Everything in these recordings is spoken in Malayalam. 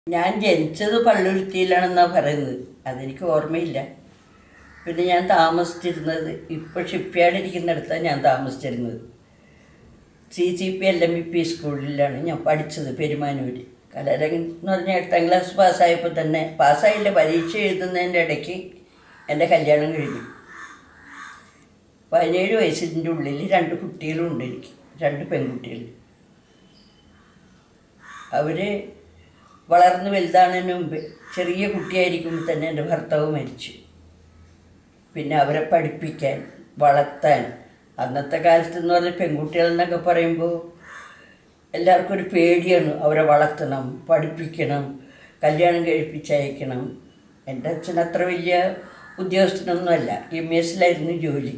ഞാൻ ജനിച്ചത് പള്ളുരുത്തിയിലാണെന്നാണ് പറയുന്നത് അതെനിക്ക് ഓർമ്മയില്ല പിന്നെ ഞാൻ താമസിച്ചിരുന്നത് ഇപ്പോൾ ഷിപ്പ്യാർഡ് ഇരിക്കുന്നിടത്താണ് ഞാൻ താമസിച്ചിരുന്നത് C C P L M E P സ്കൂളിലാണ് ഞാൻ പഠിച്ചത് പെരുമാനൂർ കലാരംഗം എന്ന് പറഞ്ഞാൽ എട്ടാം ക്ലാസ് പാസ്സായപ്പോൾ തന്നെ പാസ്സായില്ല പരീക്ഷ എഴുതുന്നതിൻ്റെ ഇടയ്ക്ക് എൻ്റെ കല്യാണം കഴിഞ്ഞു പതിനേഴ് വയസ്സിൻ്റെ ഉള്ളിൽ രണ്ട് കുട്ടികളും ഉണ്ട് എനിക്ക് രണ്ട് പെൺകുട്ടികൾ അവർ വളർന്ന് വലുതാണതിന് മുമ്പ് ചെറിയ കുട്ടിയായിരിക്കുമ്പോൾ തന്നെ എൻ്റെ ഭർത്താവ് മരിച്ചു പിന്നെ അവരെ പഠിപ്പിക്കാൻ വളർത്താൻ അന്നത്തെ കാലത്ത് എന്ന് പറഞ്ഞാൽ പെൺകുട്ടികൾ എന്നൊക്കെ പറയുമ്പോൾ എല്ലാവർക്കും ഒരു പേടിയാണ് അവരെ വളർത്തണം പഠിപ്പിക്കണം കല്യാണം കഴിപ്പിച്ചയക്കണം എൻ്റെ അച്ഛൻ അത്ര വലിയ ഉദ്യോഗസ്ഥനൊന്നുമല്ല എം എസിലായിരുന്നു ജോലി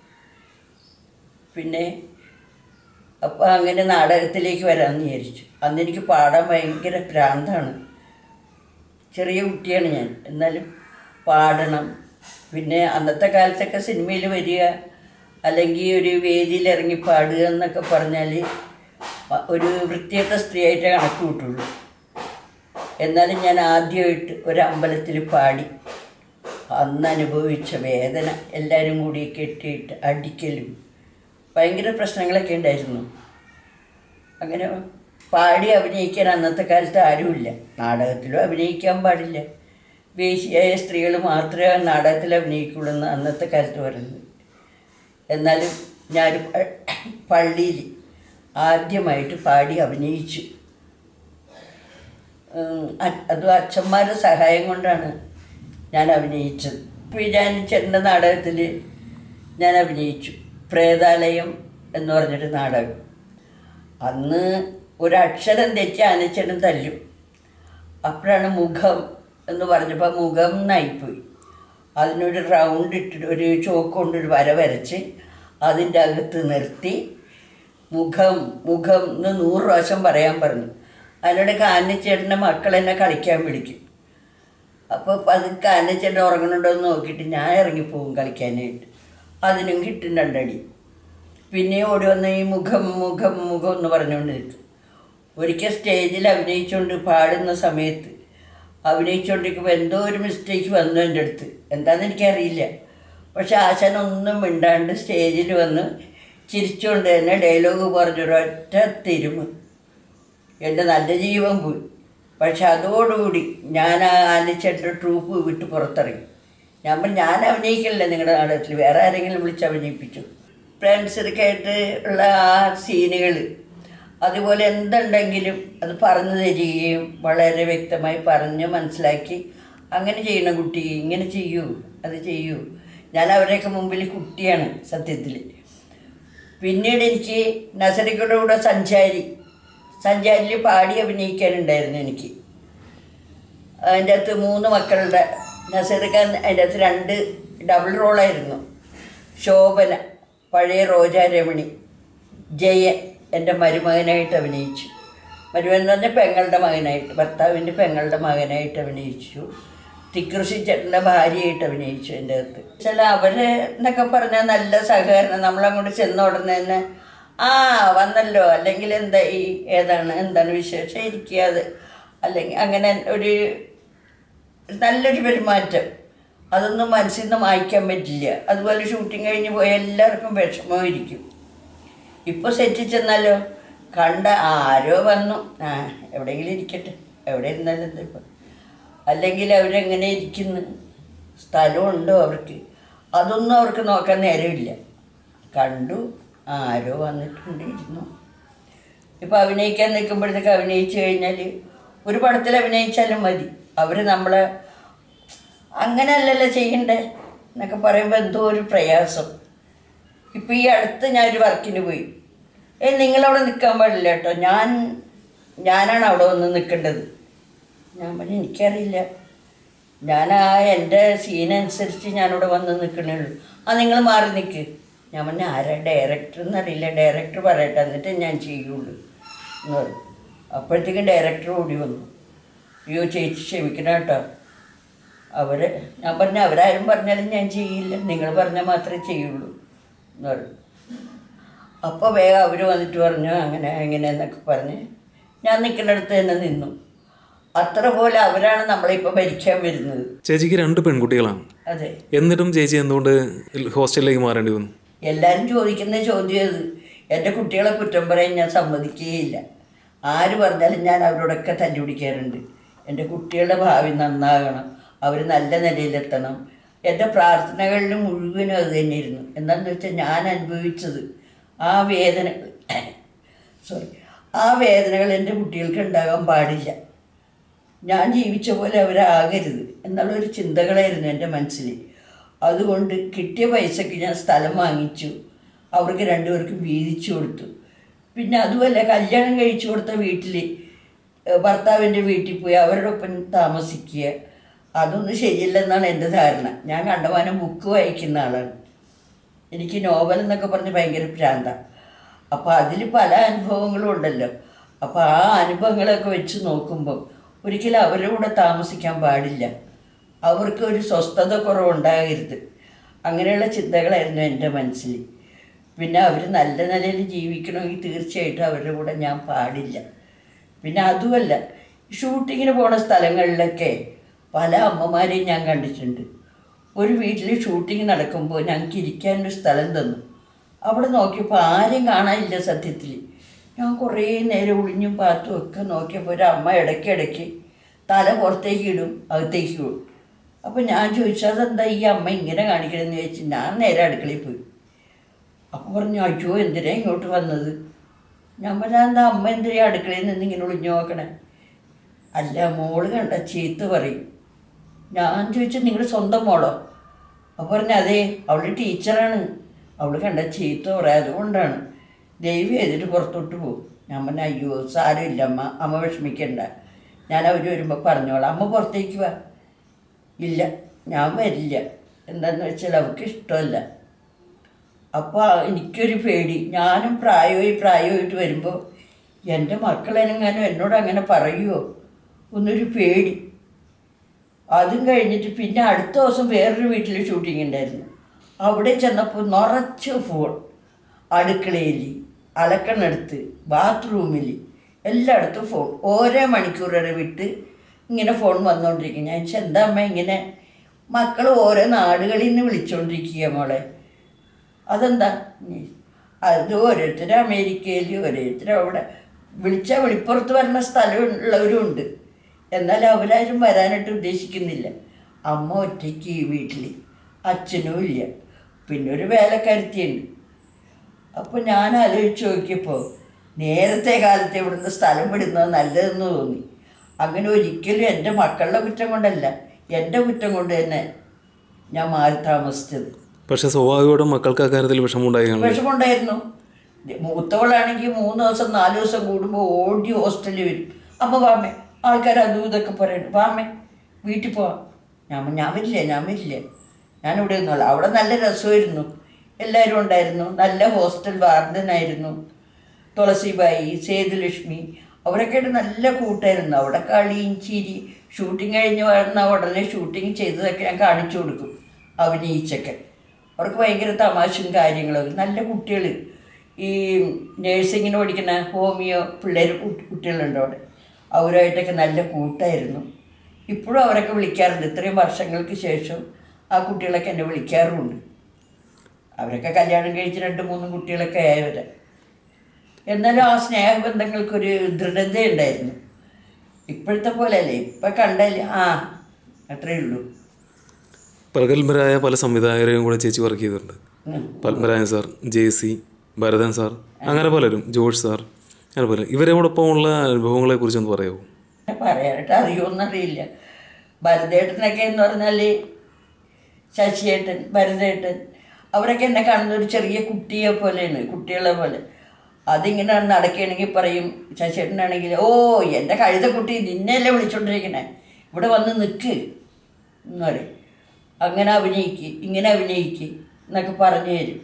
പിന്നെ അപ്പോൾ അങ്ങനെ നാടകത്തിലേക്ക് വരാമെന്ന് വിചാരിച്ചു അന്ന് എനിക്ക് പാടാൻ ഭയങ്കര ഭ്രാന്താണ് ചെറിയ കുട്ടിയാണ് ഞാൻ എന്നാലും പാടണം പിന്നെ അന്നത്തെ കാലത്തൊക്കെ സിനിമയിൽ വരിക അല്ലെങ്കിൽ ഒരു വേദിയിൽ ഇറങ്ങി പാടുക എന്നൊക്കെ പറഞ്ഞാൽ ഒരു വൃത്തിയത്തെ സ്ത്രീയായിട്ടേ കണക്ക് കൂട്ടുള്ളൂ എന്നാലും ഞാൻ ആദ്യമായിട്ട് ഒരു അമ്പലത്തിൽ പാടി അന്ന് അനുഭവിച്ച വേദന എല്ലാവരും കൂടി കെട്ടിയിട്ട് അടിക്കലും ഭയങ്കര പ്രശ്നങ്ങളൊക്കെ ഉണ്ടായിരുന്നു അങ്ങനെ പാടി അഭിനയിക്കാൻ അന്നത്തെ കാലത്ത് ആരുമില്ല നാടകത്തിലും അഭിനയിക്കാൻ പാടില്ല വേശിയായ സ്ത്രീകൾ മാത്രമേ നാടകത്തിൽ അഭിനയിക്കുള്ളൂ എന്ന് അന്നത്തെ കാലത്ത് പറയുന്നത് എന്നാലും ഞാൻ പള്ളിയിൽ ആദ്യമായിട്ട് പാടി അഭിനയിച്ചു ഉം, അ- അതും അച്ഛന്മാരുടെ സഹായം കൊണ്ടാണ് ഞാൻ അഭിനയിച്ചത് ഇപ്പോൾ ഞാൻ ചെണ്ട നാടകത്തിൽ ഞാൻ അഭിനയിച്ചു പ്രേതാലയം എന്ന് പറഞ്ഞൊരു നാടകം അന്ന് ഒരക്ഷരം തെറ്റി അനച്ചനും തല്ലും അപ്പോഴാണ് മുഖം എന്ന് പറഞ്ഞപ്പോൾ മുഖം എന്നായിപ്പോയി അതിനൊരു റൗണ്ട് ഇട്ടിട്ട് ഒരു ചോക്ക് കൊണ്ടൊരു വര വരച്ച് അതിൻ്റെ അകത്ത് നിർത്തി മുഖം മുഖം എന്ന് നൂറ് പ്രാവശ്യം പറയാൻ പറഞ്ഞു അതിനോട് കാനച്ചേട്ടൻ്റെ മക്കൾ എന്നെ കളിക്കാൻ വിളിക്കും അപ്പോൾ അത് കാനച്ചേട്ടൻ ഉറങ്ങണുണ്ടോ എന്ന് നോക്കിയിട്ട് ഞാൻ ഇറങ്ങിപ്പോവും കളിക്കാനായിട്ട് അതിനും കിട്ടും രണ്ടടി പിന്നെ ഓടി വന്ന് ഈ മുഖം മുഖം മുഖം എന്ന് പറഞ്ഞുകൊണ്ട് നിൽക്കും ഒരിക്കൽ സ്റ്റേജിൽ അഭിനയിച്ചുകൊണ്ട് പാടുന്ന സമയത്ത് അഭിനയിച്ചുകൊണ്ടിരിക്കുമ്പോൾ എന്തോ ഒരു മിസ്റ്റേക്ക് വന്നു എൻ്റെ അടുത്ത് എന്താണെന്ന് എനിക്കറിയില്ല പക്ഷെ ആശാൻ ഒന്നും മിണ്ടാണ്ട് സ്റ്റേജിൽ വന്ന് ചിരിച്ചുകൊണ്ട് തന്നെ ഡയലോഗ് പറഞ്ഞൊരൊറ്റ തിരുമ് എൻ്റെ നല്ല ജീവൻ പോയി പക്ഷെ അതോടുകൂടി ഞാൻ ആ ആനച്ചേട്ടൻ്റെ ട്രൂപ്പ് വിട്ട് പുറത്തിറങ്ങി ഞാൻ പറഞ്ഞു, ഞാൻ അഭിനയിക്കില്ല നിങ്ങളുടെ നാടകത്തിൽ വേറെ ആരെങ്കിലും വിളിച്ച് അഭിനയിപ്പിച്ചു ഫ്രണ്ട്സൊക്കെ ആയിട്ട് ഉള്ള ആ സീനുകൾ അതുപോലെ എന്തുണ്ടെങ്കിലും അത് പറഞ്ഞു തരികയും വളരെ വ്യക്തമായി പറഞ്ഞ് മനസ്സിലാക്കി അങ്ങനെ ചെയ്യണ കുട്ടി ഇങ്ങനെ ചെയ്യൂ അത് ചെയ്യൂ ഞാൻ അവരെയൊക്കെ മുമ്പിൽ കുട്ടിയാണ് സത്യത്തിൽ പിന്നീട് എനിക്ക് നസറിക്കയുടെ കൂടെ സഞ്ചാരി സഞ്ചാരിയിൽ പാടി അഭിനയിക്കാനുണ്ടായിരുന്നു എനിക്ക് അതിൻ്റെ അകത്ത് മൂന്ന് മക്കളുടെ നസീർഖാൻ അതിൻ്റെ അകത്ത് രണ്ട് ഡബിൾ റോളായിരുന്നു ശോഭന പഴയ റോജാ രമണി ജയൻ എൻ്റെ മരുമകനായിട്ട് അഭിനയിച്ചു മരുമകൻ എന്ന് പറഞ്ഞാൽ പെങ്ങളുടെ മകനായിട്ട് ഭർത്താവിൻ്റെ പെങ്ങളുടെ മകനായിട്ട് അഭിനയിച്ചു തിക്കൃഷി ചേട്ടൻ്റെ ഭാര്യയായിട്ട് അഭിനയിച്ചു എൻ്റെ അകത്ത് ചില അവർ എന്നൊക്കെ പറഞ്ഞാൽ നല്ല സഹകരണം നമ്മളങ്ങോട്ട് ചെന്ന ഉടനെ തന്നെ ആ വന്നല്ലോ അല്ലെങ്കിൽ എന്താ ഈ ഏതാണ് എന്താണ് വിശേഷം ഇരിക്കുക അത് അല്ലെങ്കിൽ അങ്ങനെ ഒരു നല്ലൊരു പെരുമാറ്റം അതൊന്നും മനസ്സിൽ നിന്ന് മായ്ക്കാൻ പറ്റില്ല അതുപോലെ ഷൂട്ടിങ് കഴിഞ്ഞ് പോയ എല്ലാവർക്കും വിഷമമായിരിക്കും ഇപ്പോൾ സെറ്റിൽ ചെന്നാലോ കണ്ട ആരോ വന്നു ആ എവിടെയെങ്കിലും ഇരിക്കട്ടെ എവിടെ ഇരുന്നാലും എന്താ ഇപ്പം അല്ലെങ്കിൽ അവരെങ്ങനെ ഇരിക്കുന്നു സ്ഥലമുണ്ടോ അവർക്ക് അതൊന്നും അവർക്ക് നോക്കാൻ നേരമില്ല കണ്ടു ആരോ വന്നിട്ടുണ്ട് ഇരുന്നു ഇപ്പോൾ അഭിനയിക്കാൻ നിൽക്കുമ്പോഴത്തേക്ക് അഭിനയിച്ചു കഴിഞ്ഞാൽ ഒരു പടത്തിൽ അഭിനയിച്ചാലും മതി അവർ നമ്മളെ അങ്ങനെയല്ലല്ലോ ചെയ്യണ്ടേ എന്നൊക്കെ പറയുമ്പോൾ എന്തോ ഒരു പ്രയാസം ഇപ്പോൾ ഈ അടുത്ത് ഞാനൊരു വർക്കിന് പോയി ഏ നിങ്ങളവിടെ നിൽക്കാൻ പാടില്ല കേട്ടോ ഞാൻ ഞാനാണ് അവിടെ വന്ന് നിൽക്കേണ്ടത് ഞാൻ പറഞ്ഞു എനിക്കറിയില്ല ഞാൻ ആ എൻ്റെ സീനനുസരിച്ച് ഞാനിവിടെ വന്ന് നിൽക്കണേ ഉള്ളൂ ആ നിങ്ങൾ മാറി നിൽക്ക് ഞാൻ പറഞ്ഞു ആരാ ഡയറക്ടർ എന്നറിയില്ല ഡയറക്ടർ പറയട്ടെ എന്നിട്ട് ഞാൻ ചെയ്യുള്ളൂ എന്ന് പറഞ്ഞു അപ്പോഴത്തേക്കും ഡയറക്ടർ ഓടി വന്നു അയ്യോ ചേച്ചി ക്ഷമിക്കണം കേട്ടോ അവർ ഞാൻ പറഞ്ഞു അവരാരും പറഞ്ഞാലും ഞാൻ ചെയ്യില്ല നിങ്ങൾ പറഞ്ഞാൽ മാത്രമേ ചെയ്യുള്ളൂ എന്ന് പറഞ്ഞു അപ്പോൾ വേഗം അവർ വന്നിട്ട് പറഞ്ഞു അങ്ങനെ എങ്ങനെ എന്നൊക്കെ പറഞ്ഞ് ഞാൻ നിൽക്കുന്നിടത്ത് തന്നെ നിന്നു അത്ര പോലെ അവരാണ് നമ്മളിപ്പോൾ ഭരിക്കാൻ വരുന്നത് ചേച്ചിക്ക് രണ്ട് പെൺകുട്ടികളാണ് അതെ എന്നിട്ടും ചേച്ചി എന്തുകൊണ്ട് ഹോസ്റ്റലിലേക്ക് മാറേണ്ടി വന്നു എല്ലാവരും ചോദിക്കുന്ന ചോദ്യം അത് എൻ്റെ കുട്ടികളെ കുറ്റം പറയാൻ ഞാൻ സമ്മതിക്കുകയില്ല ആര് പറഞ്ഞാലും ഞാൻ അവരോടൊക്കെ തല്ലുപിടിക്കാറുണ്ട് എൻ്റെ കുട്ടികളുടെ ഭാവി നന്നാകണം അവർ നല്ല നിലയിലെത്തണം എൻ്റെ പ്രാർത്ഥനകളിൽ മുഴുവനും അത് തന്നെയായിരുന്നു എന്താണെന്ന് വെച്ചാൽ ഞാൻ അനുഭവിച്ചത് ആ വേദന സോറി ആ വേദനകൾ എൻ്റെ കുട്ടികൾക്ക് ഉണ്ടാകാൻ പാടില്ല ഞാൻ ജീവിച്ച പോലെ അവരാകരുത് എന്നുള്ളൊരു ചിന്തകളായിരുന്നു എൻ്റെ മനസ്സിൽ അതുകൊണ്ട് കിട്ടിയ പൈസക്ക് ഞാൻ സ്ഥലം വാങ്ങിച്ചു അവർക്ക് രണ്ടുപേർക്കും വീതിച്ചു കൊടുത്തു പിന്നെ അതുമല്ല കല്യാണം കഴിച്ചു കൊടുത്ത വീട്ടിൽ ഭർത്താവിൻ്റെ വീട്ടിൽ പോയി അവരുടെ ഒപ്പം താമസിക്കുക അതൊന്നും ശരിയല്ലെന്നാണ് എൻ്റെ ധാരണ ഞാൻ കണ്ടമാനം ബുക്ക് വായിക്കുന്ന ആളാണ് എനിക്ക് നോവൽ എന്നൊക്കെ പറഞ്ഞ് ഭയങ്കര ഭ്രാന്താണ് അപ്പോൾ അതിൽ പല അനുഭവങ്ങളും ഉണ്ടല്ലോ അപ്പോൾ ആ അനുഭവങ്ങളൊക്കെ വെച്ച് നോക്കുമ്പോൾ ഒരിക്കലും അവരുടെ കൂടെ താമസിക്കാൻ പാടില്ല അവർക്ക് ഒരു സ്വസ്ഥത കുറവുണ്ടാകരുത് അങ്ങനെയുള്ള ചിന്തകളായിരുന്നു എൻ്റെ മനസ്സിൽ പിന്നെ അവർ നല്ല നിലയിൽ ജീവിക്കണമെങ്കിൽ തീർച്ചയായിട്ടും അവരുടെ കൂടെ ഞാൻ പാടില്ല പിന്നെ അതുമല്ല ഷൂട്ടിങ്ങിന് പോണ സ്ഥലങ്ങളിലൊക്കെ പല അമ്മമാരെയും ഞാൻ കണ്ടിട്ടുണ്ട് ഒരു വീട്ടിൽ ഷൂട്ടിംഗ് നടക്കുമ്പോൾ ഞങ്ങൾക്ക് ഇരിക്കാനൊരു സ്ഥലം തന്നു അവിടെ നോക്കിയപ്പോൾ ആരും കാണാനില്ല സത്യത്തിൽ ഞാൻ കുറേ നേരം ഒളിഞ്ഞും പാത്തും ഒക്കെ നോക്കിയപ്പോൾ ഒരു അമ്മ ഇടയ്ക്കിടയ്ക്ക് തല പുറത്തേക്ക് ഇടും അകത്തേക്ക് ഇടും അപ്പോൾ ഞാൻ ചോദിച്ചു അതെന്താ ഈ അമ്മ ഇങ്ങനെ കാണിക്കണമെന്ന് ചോദിച്ചു ഞാൻ നേരെ അടുക്കളയിൽ പോയി അപ്പോൾ പറഞ്ഞു അയ്യോ എന്തിനാ ഇങ്ങോട്ട് വന്നത് ഞാൻ പറഞ്ഞാൽ എന്താ അമ്മ എന്തിനാ അടുക്കളയിൽ നിന്ന് ഇങ്ങനെ ഒളിഞ്ഞു നോക്കണേ അല്ല മോള് കണ്ട ചീത്ത പറയും ഞാൻ ചോദിച്ചു നിങ്ങൾ സ്വന്തം മോളോ അപ്പോൾ പറഞ്ഞു അതെ അവൾ ടീച്ചറാണ് അവൾ കണ്ട ചീത്ത പറയാം അതുകൊണ്ടാണ് ദൈവം ചെയ്തിട്ട് പുറത്തോട്ട് പോകും ഞാൻ പറഞ്ഞു അയ്യോ സാരമില്ല അമ്മ അമ്മ വിഷമിക്കണ്ട ഞാൻ അവർ വരുമ്പോൾ പറഞ്ഞോളാം അമ്മ പുറത്തേക്ക് വാ ഇല്ല ഞാൻ വരില്ല എന്താണെന്ന് വെച്ചാൽ അവൾക്ക് ഇഷ്ടമല്ല അപ്പോൾ എനിക്കൊരു പേടി ഞാനും പ്രായമായി പ്രായമായിട്ട് വരുമ്പോൾ എൻ്റെ മക്കളെനെങ്ങാനും എന്നോട് അങ്ങനെ പറയുമോ ഒന്നൊരു പേടി അതും കഴിഞ്ഞിട്ട് പിന്നെ അടുത്ത ദിവസം വേറൊരു വീട്ടിൽ ഷൂട്ടിംഗ് ഉണ്ടായിരുന്നു അവിടെ ചെന്നപ്പോൾ നിറച്ച് ഫോൺ അടുക്കളയിൽ അലക്കണടുത്ത് ബാത്റൂമിൽ എല്ലായിടത്തും ഫോൺ ഓരോ മണിക്കൂർ വിട്ട് ഇങ്ങനെ ഫോൺ വന്നുകൊണ്ടിരിക്കും ഞാൻ ചോദിച്ചു, എന്താ അമ്മ ഇങ്ങനെ മക്കൾ ഓരോ നാടുകളിൽ നിന്ന് വിളിച്ചുകൊണ്ടിരിക്കുക മോളെ അതെന്താ ഉം. അത് ഓരോരുത്തർ അമേരിക്കയിൽ ഓരോരുത്തർ അവിടെ വിളിച്ചാൽ വെളിപ്പുറത്ത് വരുന്ന സ്ഥലം ഉള്ളവരും ഉണ്ട് എന്നാൽ അവരാരും വരാനായിട്ട് ഉദ്ദേശിക്കുന്നില്ല അമ്മ ഒറ്റയ്ക്ക് ഈ വീട്ടിൽ അച്ഛനും ഇല്ല പിന്നെ ഒരു വേലക്കാരത്തിയുണ്ട് അപ്പോൾ ഞാൻ ആലോചിച്ച് നോക്കിയപ്പോൾ നേരത്തെ കാലത്ത് ഇവിടുന്ന് സ്ഥലം വിടുന്നത് നല്ലതെന്ന് തോന്നി അങ്ങനെ ഒരിക്കലും എൻ്റെ മക്കളുടെ കുറ്റം കൊണ്ടല്ല എൻ്റെ കുറ്റം കൊണ്ട് തന്നെ ഞാൻ മാറി താമസിച്ചത് പക്ഷെ സ്വാഭാവികമായിട്ടും മക്കൾക്ക് അക്കാര്യത്തിൽ വിഷമമുണ്ടായി കാണും വിഷമമുണ്ടായിരുന്നു മൂത്തവളാണെങ്കിൽ മൂന്ന് ദിവസം നാല് ദിവസം കൂടുമ്പോൾ ഓടി ഹോസ്റ്റലിൽ വരും അമ്മ വാമേ ആൾക്കാർ അതും ഇതൊക്കെ പറയുന്നു വാമേ വീട്ടിൽ പോവാം ഞാൻ പറഞ്ഞു, ഞാൻ വരില്ല ഞാൻ വരില്ല ഞാനിവിടെ നിന്നോളാം അവിടെ നല്ല രസമായിരുന്നു എല്ലാവരും ഉണ്ടായിരുന്നു നല്ല ഹോസ്റ്റൽ വാർഡനായിരുന്നു തുളസിബായി സേതുലക്ഷ്മി അവരൊക്കെ ആയിട്ട് നല്ല കൂട്ടായിരുന്നു അവിടെ കളിയും ചിരി ഷൂട്ടിങ് കഴിഞ്ഞ് വന്ന ഉടനെ ഷൂട്ടിങ് ചെയ്തതൊക്കെ ഞാൻ കാണിച്ചു കൊടുക്കും അഭിനയിച്ചൊക്കെ അവർക്ക് ഭയങ്കര തമാശയും കാര്യങ്ങളും നല്ല കുട്ടികൾ ഈ നേഴ്സിങ്ങിന് പഠിക്കുന്ന ഹോമിയോ പിള്ളേർ കുട്ടികളുണ്ട് അവിടെ അവരുമായിട്ടൊക്കെ നല്ല കൂട്ടായിരുന്നു ഇപ്പോഴും അവരൊക്കെ വിളിക്കാറുണ്ട് ഇത്രയും വർഷങ്ങൾക്ക് ശേഷം ആ കുട്ടികളൊക്കെ എന്നെ വിളിക്കാറുമുണ്ട് അവരൊക്കെ കല്യാണം കഴിച്ച് രണ്ട് മൂന്നും കുട്ടികളൊക്കെ ആയവരെ എന്നാലും ആ സ്നേഹബന്ധങ്ങൾക്കൊരു ദൃഢതയുണ്ടായിരുന്നു ഇപ്പോഴത്തെ പോലെയല്ലേ ഇപ്പം കണ്ടാൽ ആ അത്രയേ ഉള്ളൂ പ്രഗത്ഭരായ പല സംവിധായകരെയും കൂടെ ചേച്ചി വർക്ക് ചെയ്തിട്ടുണ്ട് ഉം. Padmarajan sir J C Bharathan sir അങ്ങനെ പലരും ജോർജ് സാർ അങ്ങനെ പലരും ഇവരോടൊപ്പമുള്ള അനുഭവങ്ങളെ കുറിച്ചൊന്ന് പറയാമോ പറയാനായിട്ട് അറിയുമെന്നറിയില്ല ഭരതേട്ടനൊക്കെ എന്ന് പറഞ്ഞാൽ ശശിയേട്ടൻ ഭരതേട്ടൻ അവരൊക്കെ എന്നെ കാണുന്ന ഒരു ചെറിയ കുട്ടിയെ പോലെയാണ് കുട്ടികളെ പോലെ അതിങ്ങനെ നടക്കുകയാണെങ്കിൽ പറയും ശശിയേട്ടനാണെങ്കിൽ ഓ എൻ്റെ കഴുതക്കുട്ടി നിന്നെയല്ലേ വിളിച്ചോണ്ടിരിക്കണേ ഇവിടെ വന്ന് നിൽക്ക് എന്ന് പറയും അങ്ങനെ അഭിനയിക്ക് ഇങ്ങനെ അഭിനയിക്ക് എന്നൊക്കെ പറഞ്ഞു തരും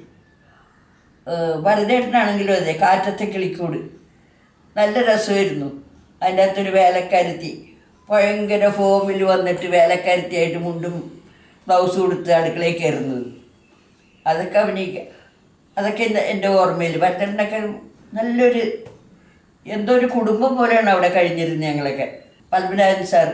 ഏഹ് ഭരതേട്ടനാണെങ്കിലും അതെ കാറ്റത്തെ കിളിക്കൂട് നല്ല രസമായിരുന്നു അതിൻ്റെ അകത്തൊരു വേലക്കാരത്തി ഭയങ്കര ഫോമിൽ വന്നിട്ട് വേലക്കാരത്തിയായിട്ട് മുണ്ടും ബ്ലൗസ് കൊടുത്ത് അടുക്കളയിൽ കയറുന്നത് അതൊക്കെ അഭിനയിക്കുക അതൊക്കെ എൻ്റെ എൻ്റെ ഓർമ്മയിൽ ഭരതേട്ടനൊക്കെ നല്ലൊരു എന്തോ ഒരു കുടുംബം പോലെയാണ് അവിടെ കഴിഞ്ഞിരുന്നത് ഞങ്ങളൊക്കെ പത്മനാഭൻ സാറ്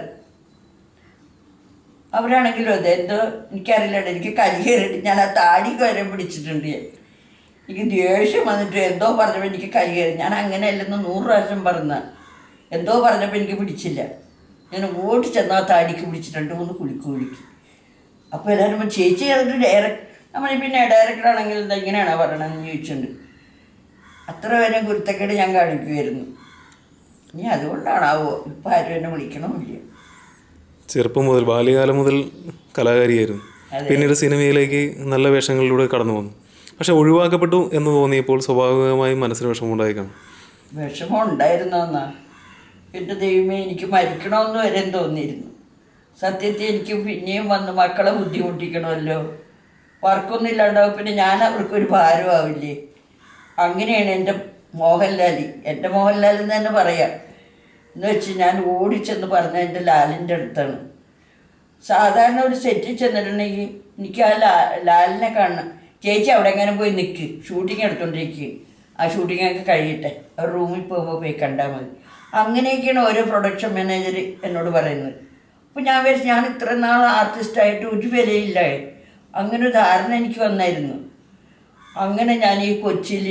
അവരാണെങ്കിലും അതെ എന്തോ എനിക്കറിയില്ല എനിക്ക് കലി കയറിയിട്ട് ഞാൻ ആ താടി കയറി പിടിച്ചിട്ടുണ്ട് ഞാൻ. എനിക്ക് ദേഷ്യം വന്നിട്ട് എന്തോ പറഞ്ഞപ്പോൾ എനിക്ക് കലി കയറി ഞാൻ അങ്ങനെയല്ലെന്ന് നൂറ് പ്രാവശ്യം പറഞ്ഞ എന്തോ പറഞ്ഞപ്പോൾ എനിക്ക് പിടിച്ചില്ല ഞാൻ ഓടി ചെന്ന് ആ താടിക്ക് പിടിച്ചിട്ട് രണ്ട് മൂന്ന് കുളിക്ക് കുളിക്ക് അപ്പോൾ എല്ലാവരും പറഞ്ഞു, ചേച്ചി അത് ഡയറക്റ്റ് നമ്മൾ പിന്നെ ഡയറക്ടർ ആണെങ്കിൽ എന്താ ഇങ്ങനെയാണോ പറയണമെന്ന് ചോദിച്ചിട്ടുണ്ട് അത്ര വരെ കുരുത്തക്കേട് ഞാൻ കാണിക്കുമായിരുന്നു ഇനി അതുകൊണ്ടാണാവോ ഇപ്പം ആരും എന്നെ വിളിക്കണമില്ല ചെറുപ്പം മുതൽ ബാല്യകാലം മുതൽ കലാകാരിയായിരുന്നു അതെ. പിന്നീട് സിനിമയിലേക്ക് നല്ല വേഷങ്ങളിലൂടെ കടന്നു വന്നു പക്ഷെ ഒഴിവാക്കപ്പെട്ടു എന്ന് തോന്നിയപ്പോൾ സ്വാഭാവികമായും മനസ്സിന് വിഷമമുണ്ടായി കാണും വിഷമം ഉണ്ടായിരുന്നു എന്നാ എൻ്റെ ദൈവമേ എനിക്ക് മരിക്കണമെന്ന് വരെ തോന്നിയിരുന്നു സത്യത്തിൽ എനിക്ക് പിന്നെയും വന്ന് മക്കളെ ബുദ്ധിമുട്ടിക്കണമല്ലോ വർക്കൊന്നും ഇല്ലാണ്ടാവും പിന്നെ ഞാൻ അവർക്കൊരു ഭാരമാവില്ലേ അങ്ങനെയാണ് എൻ്റെ മോഹൻലാൽ എൻ്റെ മോഹൻലാൽ എന്ന് തന്നെ പറയാം എന്ന് വെച്ച് ഞാൻ ഓടിച്ചെന്ന് പറഞ്ഞ എൻ്റെ ലാലിൻ്റെ അടുത്താണ് സാധാരണ ഒരു സെറ്റിൽ ചെന്നിട്ടുണ്ടെങ്കിൽ എനിക്ക് ആ ലാ ലാലിനെ കാണണം ചേച്ചി അവിടെ എങ്ങനെ പോയി നിൽക്ക് ഷൂട്ടിങ് എടുത്തോണ്ടിരിക്കുക ആ ഷൂട്ടിംഗ് ഒക്കെ കഴിയട്ടെ ആ റൂമിൽ പോകുമ്പോൾ പോയി കണ്ടാൽ മതി അങ്ങനെയൊക്കെയാണ് ഓരോ പ്രൊഡക്ഷൻ മാനേജർ എന്നോട് പറയുന്നത് അപ്പോൾ ഞാൻ വിചാരിച്ചു ഞാൻ ഇത്ര നാൾ ആർട്ടിസ്റ്റായിട്ട് ഒരു വിലയില്ല അങ്ങനെ ഒരു ധാരണ എനിക്ക് വന്നായിരുന്നു അങ്ങനെ ഞാൻ ഈ കൊച്ചിയിൽ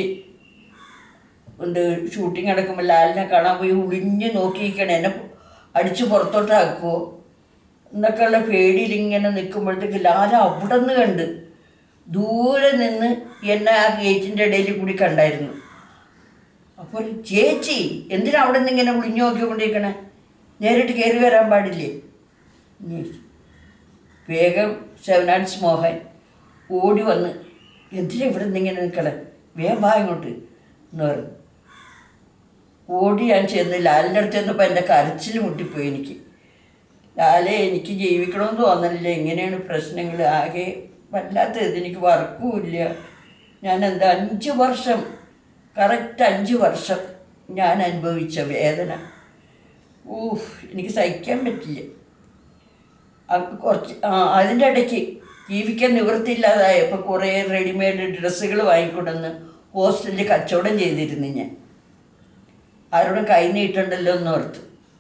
ഉണ്ട് ഷൂട്ടിംഗ് നടക്കുമ്പോൾ ലാലിനെ കാണാൻ പോയി ഒളിഞ്ഞ് നോക്കിയിരിക്കണം എന്നെ അടിച്ച് പുറത്തോട്ടാക്കുമോ എന്നൊക്കെയുള്ള പേടിയിൽ ഇങ്ങനെ നിൽക്കുമ്പോഴത്തേക്ക് ലാല അവിടെ നിന്ന് കണ്ട് ദൂരെ നിന്ന് എന്നെ ആ ഗേറ്റിൻ്റെ ഇടയിൽ കൂടി കണ്ടായിരുന്നു അപ്പോൾ ചേച്ചി എന്തിനാ അവിടെ നിന്ന് ഇങ്ങനെ ഒളിഞ്ഞു നോക്കിക്കൊണ്ടിരിക്കണേ നേരിട്ട് കയറി വരാൻ പാടില്ലേ എന്ന് ചോദിച്ചു. വേഗം സെവനാൻസ് മോഹൻ ഓടി വന്ന് എന്തിനാ ഇവിടെ നിന്ന് ഇങ്ങനെ നിൽക്കണേ വേഗം വാ ഇങ്ങോട്ട് എന്ന് പറഞ്ഞു ഓടി ഞാൻ ചെന്ന് ലാലിൻ്റെ അടുത്ത് ചെന്നപ്പോൾ എൻ്റെ കരച്ചിൽ മുട്ടിപ്പോയി എനിക്ക് ലാലെ എനിക്ക് ജീവിക്കണമെന്ന് തോന്നലില്ല എങ്ങനെയാണ് പ്രശ്നങ്ങൾ ആകെ വല്ലാത്ത ഇത് എനിക്ക് വർക്കും ഇല്ല ഞാൻ എന്താ അഞ്ച് വർഷം കറക്റ്റ് അഞ്ച് വർഷം ഞാൻ അനുഭവിച്ച വേദന ഊഹ് എനിക്ക് സഹിക്കാൻ പറ്റില്ല അത് കുറച്ച് ആ അതിൻ്റെ ഇടയ്ക്ക് ജീവിക്കാൻ നിവൃത്തിയില്ലാതായപ്പോൾ കുറേ റെഡിമെയ്ഡ് ഡ്രസ്സുകൾ വാങ്ങിക്കൊണ്ടുവന്ന് ഹോസ്റ്റലിൽ കച്ചവടം ചെയ്തിരുന്നു ഞാൻ ആരോടും കൈ നീട്ടണ്ടല്ലോ എന്ന് ഓർത്ത്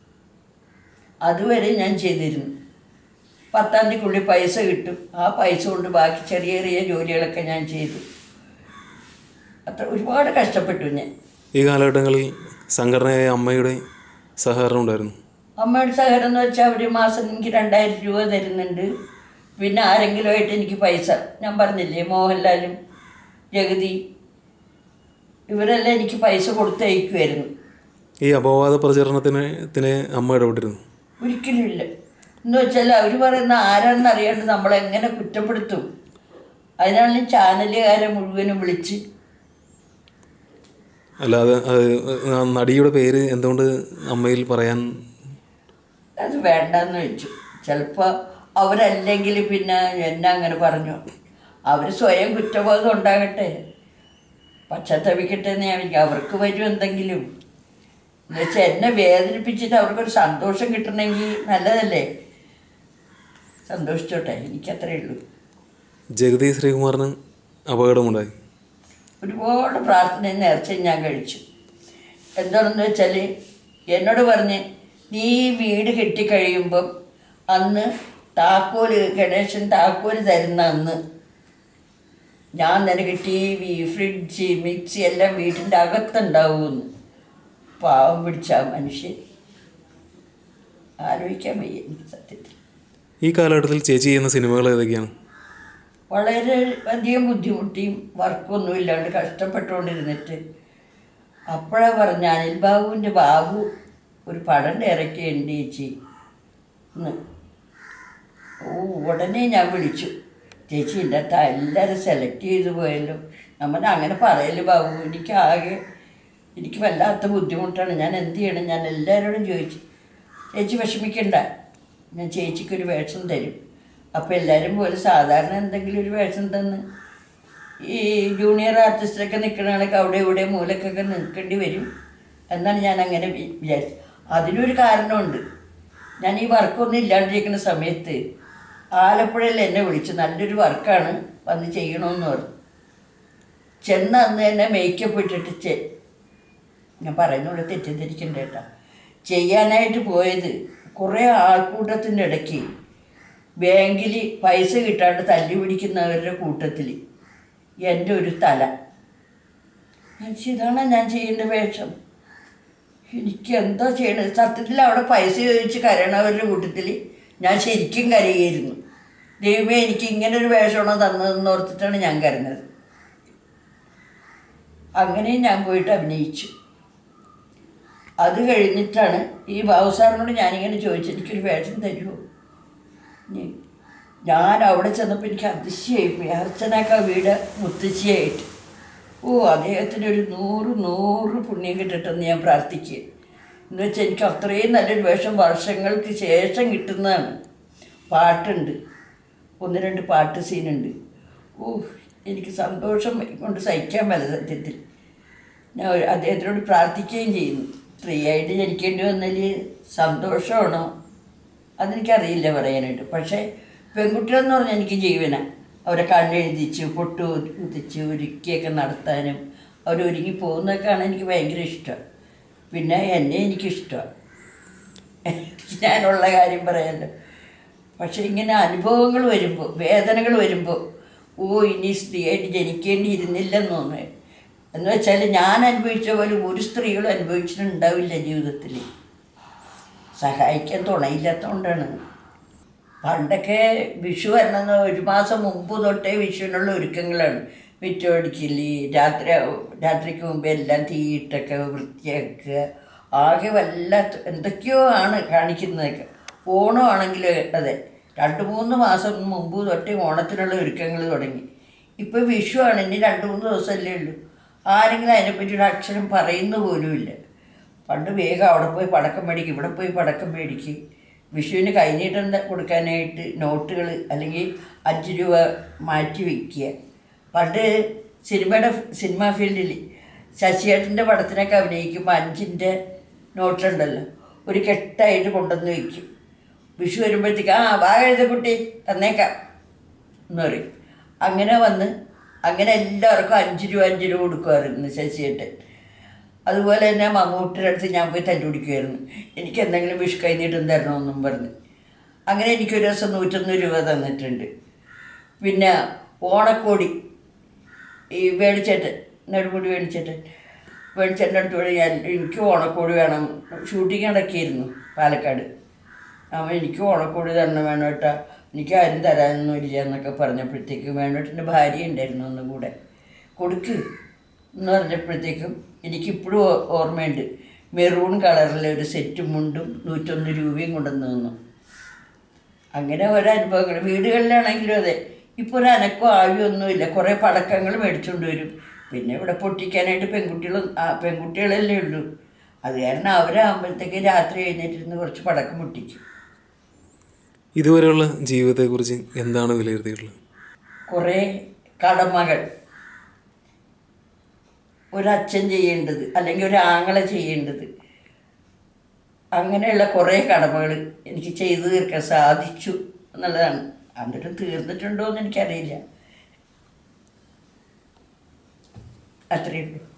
അതുവരെ ഞാൻ ചെയ്തിരുന്നു പത്താം തീയതിക്കുള്ളിൽ പൈസ കിട്ടും ആ പൈസ കൊണ്ട് ബാക്കി ചെറിയ ചെറിയ ജോലികളൊക്കെ ഞാൻ ചെയ്തു അത്ര ഒരുപാട് കഷ്ടപ്പെട്ടു ഞാൻ ഈ കാലഘട്ടങ്ങളിൽ സംഘടനയായ അമ്മയുടെ സഹകരണം ഉണ്ടായിരുന്നു അമ്മയുടെ സഹകരണം എന്ന് വെച്ചാൽ ഒരു മാസം എനിക്ക് രണ്ടായിരം രൂപ തരുന്നുണ്ട് പിന്നെ ആരെങ്കിലും ആയിട്ട് എനിക്ക് പൈസ ഞാൻ പറഞ്ഞില്ലേ മോഹൻലാലും ജഗതി ഇവരെല്ലാം എനിക്ക് പൈസ കൊടുത്തയക്കുമായിരുന്നു ഈ അപവാദ പ്രചരണത്തിന് ത്തിന് അമ്മ ഇടപെട്ടിരുന്നു ഒരിക്കലും ഇല്ല എന്ന് വെച്ചാൽ അവർ പറയുന്ന ആരാണെന്ന് അറിയാണ്ട് നമ്മളെങ്ങനെ കുറ്റപ്പെടുത്തും അതിനാണ് ചാനലുകാരെ മുഴുവനും വിളിച്ച് അല്ലാതെ അത് ആ നടിയുടെ പേര് എന്തുകൊണ്ട് അമ്മയിൽ പറയാൻ അത് വേണ്ടെന്ന് വെച്ചു ചിലപ്പോൾ അവരല്ലെങ്കിൽ പിന്നെ എന്നെ അങ്ങനെ പറഞ്ഞു അവർ സ്വയം കുറ്റബോധം ഉണ്ടാകട്ടെ പശ്ചാത്തപിക്കട്ടെ എന്ന് ഞാൻ വിചാരിക്കും. അവർക്ക് വരും എന്തെങ്കിലും എന്നുവെച്ചാൽ എന്നെ വേദനിപ്പിച്ചിട്ട് അവർക്കൊരു സന്തോഷം കിട്ടണമെങ്കിൽ നല്ലതല്ലേ സന്തോഷിച്ചോട്ടെ എനിക്കത്രേ ഉള്ളൂ ജഗതി ശ്രീകുമാറിന് അപകടമുണ്ടായി ഒരുപാട് പ്രാർത്ഥനയും നേർച്ചയും ഞാൻ കഴിച്ചു എന്താണെന്ന് വെച്ചാൽ എന്നോട് പറഞ്ഞ് നീ ഈ വീട് കെട്ടിക്കഴിയുമ്പം അന്ന് താക്കോല് ഗണേശൻ താക്കോല് തരുന്ന അന്ന് ഞാൻ നിനക്ക് ടി വി ഫ്രിഡ്ജ് മിക്സി എല്ലാം വീട്ടിൻ്റെ അകത്തുണ്ടാവുമെന്ന് പാവം പിടിച്ച ആ മനുഷ്യൻ ആലോചിക്കാൻ വയ്യ എനിക്ക് സത്യത്തിൽ ഈ കാലഘട്ടത്തിൽ ചേച്ചി ചെയ്യുന്ന സിനിമകൾ ഏതൊക്കെയാണ് വളരെ അധികം ബുദ്ധിമുട്ടിയും വർക്കൊന്നും ഇല്ലാണ്ട് കഷ്ടപ്പെട്ടുകൊണ്ടിരുന്നിട്ട് അപ്പോഴാണ് പറഞ്ഞ അനിൽ ബാബുവിൻ്റെ ബാബു ഒരു പടം ഡയറക്റ്റ് ചെയ്യേണ്ടി ചേച്ചി എന്ന് ഓ ഉടനെ ഞാൻ വിളിച്ചു ചേച്ചി ഇല്ല താ എല്ലാവരും സെലക്ട് ചെയ്തു പോയല്ലോ നമ്മൾ അങ്ങനെ പറയല് ബാബു എനിക്ക് ആകെ എനിക്ക് വല്ലാത്ത ബുദ്ധിമുട്ടാണ് ഞാൻ എന്ത് ചെയ്യണം ഞാൻ എല്ലാവരോടും ചോദിച്ചു ചേച്ചി വിഷമിക്കണ്ട ഞാൻ ചേച്ചിക്കൊരു വേഷം തരും അപ്പോൾ എല്ലാവരും പോലെ സാധാരണ എന്തെങ്കിലും ഒരു വേഷം തന്ന് ഈ ജൂനിയർ ആർട്ടിസ്റ്റൊക്കെ നിൽക്കണമെങ്കിൽ അവിടെ ഇവിടെ മൂലക്കൊക്കെ നിൽക്കേണ്ടി വരും എന്നാണ് ഞാൻ അങ്ങനെ വി- വിചാരിച്ചത് അതിനൊരു കാരണമുണ്ട് ഞാൻ ഈ വർക്കൊന്നും ഇല്ലാണ്ടിരിക്കുന്ന സമയത്ത് ആലപ്പുഴയിൽ എന്നെ വിളിച്ചു നല്ലൊരു വർക്കാണ് വന്ന് ചെയ്യണമെന്ന് പറഞ്ഞു ചെന്ന് അന്ന് തന്നെ മേക്കപ്പ് ഇട്ടിട്ട് ചെ ഞാൻ പറയുന്നൂടെ തെറ്റിദ്ധരിക്കണ്ട കേട്ടോ ചെയ്യാനായിട്ട് പോയത് കുറേ ആൾക്കൂട്ടത്തിൻ്റെ ഇടയ്ക്ക് ബാങ്കിൽ പൈസ കിട്ടാണ്ട് തല്ലി പിടിക്കുന്നവരുടെ കൂട്ടത്തിൽ എൻ്റെ ഒരു തല ഞാൻ ചോദിച്ചു, ഇതാണ് ഞാൻ ചെയ്യേണ്ട വേഷം എനിക്ക് എന്താ ചെയ്യണത് സത്യത്തിൽ അവിടെ പൈസ ചോദിച്ച് കരയണവരുടെ കൂട്ടത്തിൽ ഞാൻ ശരിക്കും കരയായിരുന്നു ദൈവമേ എനിക്ക് ഇങ്ങനെ ഒരു വേഷമാണോ തന്നതെന്ന് ഓർത്തിട്ടാണ് ഞാൻ കരഞ്ഞത് അങ്ങനെ ഞാൻ പോയിട്ട് അഭിനയിച്ചു അത് കഴിഞ്ഞിട്ടാണ് ഈ ബാബു സാറിനോട് ഞാനിങ്ങനെ ചോദിച്ചു എനിക്കൊരു വേഷം തരുമോ ഇനി ഞാൻ അവിടെ ചെന്നപ്പോൾ എനിക്ക് അതിശയായിപ്പോയി അർച്ചനാക്ക വീട് മുത്തശ്ശിയായിട്ട് ഓ അദ്ദേഹത്തിന് ഒരു നൂറ് നൂറ് പുണ്യം കിട്ടട്ടെന്ന് ഞാൻ പ്രാർത്ഥിക്കുക എന്ന് വെച്ചാൽ എനിക്ക് അത്രയും നല്ലൊരു വേഷം വർഷങ്ങൾക്ക് ശേഷം കിട്ടുന്നതാണ് പാട്ടുണ്ട് ഒന്ന് രണ്ട് പാട്ട് സീനുണ്ട് ഓ എനിക്ക് സന്തോഷം കൊണ്ട് സഹിക്കാൻ പല സത്യത്തിൽ ഞാൻ ഒരു- അദ്ദേഹത്തിനോട് പ്രാർത്ഥിക്കുകയും ചെയ്യുന്നു സ്ത്രീയായിട്ട് ജനിക്കേണ്ടി വന്നതിൽ സന്തോഷമാണോ അതെനിക്കറിയില്ല പറയാനായിട്ട് പക്ഷേ പെൺകുട്ടികളെന്ന് പറഞ്ഞാൽ എനിക്ക് ജീവന അവരെ കണ്ണെഴുതിച്ച് പൊട്ടു കുതിച്ച് ഒരുക്കിയൊക്കെ നടത്താനും അവർ ഒരുങ്ങി പോകുന്നതൊക്കെയാണ് എനിക്ക് ഭയങ്കര ഇഷ്ടം പിന്നെ എന്നെ എനിക്കിഷ്ടമാണ് ഞാനുള്ള കാര്യം പറയാമല്ലോ പക്ഷെ ഇങ്ങനെ അനുഭവങ്ങൾ വരുമ്പോൾ വേദനകൾ വരുമ്പോൾ ഓ ഇനി സ്ത്രീയായിട്ട് ജനിക്കേണ്ടിയിരുന്നില്ലെന്ന് തോന്നുന്നു എന്ന് വെച്ചാൽ ഞാൻ അനുഭവിച്ച പോലെ ഒരു സ്ത്രീകളും അനുഭവിച്ചിട്ടുണ്ടാവില്ല ജീവിതത്തിൽ സഹായിക്കാൻ തുണയില്ലാത്തതുകൊണ്ടാണ് പണ്ടൊക്കെ വിഷു വരണമെന്ന് ഒരു മാസം മുമ്പ് തൊട്ടേ വിഷുവിനുള്ള ഒരുക്കങ്ങളാണ് വിറ്റോടിച്ചില്ലി രാത്രി രാത്രിക്ക് മുമ്പ് എല്ലാം തീയിട്ടൊക്കെ വൃത്തിയാക്കുക ആകെ വല്ലാത്ത എന്തൊക്കെയോ ആണ് കാണിക്കുന്നതൊക്കെ ഓണമാണെങ്കിൽ അതെ രണ്ട് മൂന്ന് മാസം മുമ്പ് തൊട്ടേ ഓണത്തിനുള്ള ഒരുക്കങ്ങൾ തുടങ്ങി ഇപ്പോൾ വിഷു ആണ് ഇനി രണ്ട് മൂന്ന് ദിവസമല്ലേ ഉള്ളൂ ആരെങ്കിലും അതിനെപ്പറ്റി ഒരു അക്ഷരം പറയുന്ന പോലുമില്ല പണ്ട് വേഗം അവിടെ പോയി പടക്കം മേടിക്കും ഇവിടെ പോയി പടക്കം മേടിക്കും വിഷുവിന് കൈനീട്ടം ത- കൊടുക്കാനായിട്ട് നോട്ടുകൾ അല്ലെങ്കിൽ അഞ്ച് രൂപ മാറ്റി വയ്ക്കുക പണ്ട് സിനിമയുടെ സിനിമാ ഫീൽഡിൽ ശശിയേട്ടൻ്റെ പടത്തിനൊക്കെ അഭിനയിക്കുമ്പോൾ അഞ്ചിൻ്റെ നോട്ടുണ്ടല്ലോ ഒരു കെട്ടായിട്ട് കൊണ്ടുവന്ന് വയ്ക്കും വിഷു വരുമ്പോഴത്തേക്ക് ആ വാ എഴുത കുട്ടി തന്നേക്കാം എന്ന് പറയും അങ്ങനെ വന്ന് അങ്ങനെ എല്ലാവർക്കും അഞ്ച് രൂപ അഞ്ച് രൂപ കൊടുക്കുമായിരുന്നു ശശിയേട്ടൻ അതുപോലെ തന്നെ മമ്മൂട്ടിയുടെ അടുത്ത് ഞാൻ പോയി തല്ലുപിടിക്കുമായിരുന്നു എനിക്ക് എന്തെങ്കിലും വിഷ് കൈനീട്ടം തരണമെന്നും പറഞ്ഞ് അങ്ങനെ എനിക്കൊരു ദിവസം നൂറ്റൊന്ന് രൂപ തന്നിട്ടുണ്ട് പിന്നെ ഓണക്കോടി ഈ വേടിച്ചേട്ടൻ നെടുമുടി വേടിച്ചേട്ടൻ വേടിച്ചേട്ടൻ്റെ അടുത്ത് പോയി ഞാൻ എനിക്ക് ഓണക്കോടി വേണം ഷൂട്ടിങ് നടക്കിയിരുന്നു പാലക്കാട് അവൻ എനിക്ക് ഓണക്കോടി തരണം വേണോട്ടാ എനിക്ക് ആരും തരാനൊന്നും ഇല്ല എന്നൊക്കെ പറഞ്ഞപ്പോഴത്തേക്ക് വേണോട്ടിൻ്റെ ഭാര്യ ഉണ്ടായിരുന്നു ഒന്നും കൂടെ കൊടുക്ക് എന്ന് പറഞ്ഞപ്പോഴത്തേക്കും എനിക്കിപ്പോഴും ഓ- ഓർമ്മയുണ്ട് മെറൂൺ കളറിലെ ഒരു സെറ്റും മുണ്ടും നൂറ്റൊന്ന് രൂപയും കൊണ്ടുവന്ന് തന്നു അങ്ങനെ ഓരോ അനുഭവങ്ങൾ വീടുകളിലാണെങ്കിലും അതെ ഇപ്പോൾ ഒരു അനക്കോ ആഴോ ഒന്നുമില്ല കുറേ പടക്കങ്ങൾ മേടിച്ചുകൊണ്ട് വരും പിന്നെ ഇവിടെ പൊട്ടിക്കാനായിട്ട് പെൺകുട്ടികളും ആ പെൺകുട്ടികളല്ലേ ഉള്ളൂ അത് കാരണം അവരാകുമ്പോഴത്തേക്ക് രാത്രി എഴുന്നേറ്റിരുന്ന് കുറച്ച് പടക്കം പൊട്ടിക്കും ഇതുവരെയുള്ള ജീവിതത്തെക്കുറിച്ച് എന്താണ് വിലയിരുത്തിയിട്ടുള്ളത് കുറേ കടമകൾ ഒരച്ഛൻ ചെയ്യേണ്ടത് അല്ലെങ്കിൽ ഒരു ആങ്ങള ചെയ്യേണ്ടത് അങ്ങനെയുള്ള കുറേ കടമകൾ എനിക്ക് ചെയ്തു തീർക്കാൻ സാധിച്ചു എന്നുള്ളതാണ് എന്നിട്ടും തീർന്നിട്ടുണ്ടോ എന്ന് എനിക്കറിയില്ല അത്രയേ ഉള്ളൂ